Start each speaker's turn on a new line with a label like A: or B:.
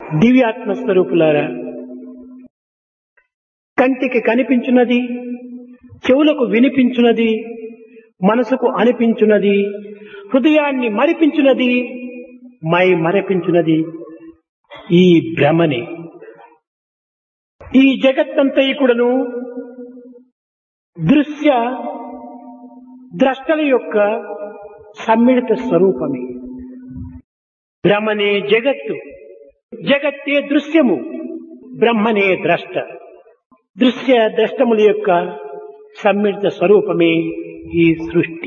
A: దివ్యాత్మ స్వరూపులారా కంటికి కనిపించున్నది చెవులకు వినిపించున్నది మనసుకు అనిపించున్నది హృదయాన్ని మరిపించున్నది మై మరపించున్నది ఈ భ్రమని ఈ జగత్తంతయుకుడను దృశ్య ద్రష్టల యొక్క సమ్మిళిత స్వరూపమే భ్రమనే జగత్తు జగత్తే దృశ్యము బ్రహ్మనే ద్రష్ట దృశ్య ద్రష్టముల యొక్క సమ్మిళిత స్వరూపమే ఈ సృష్టి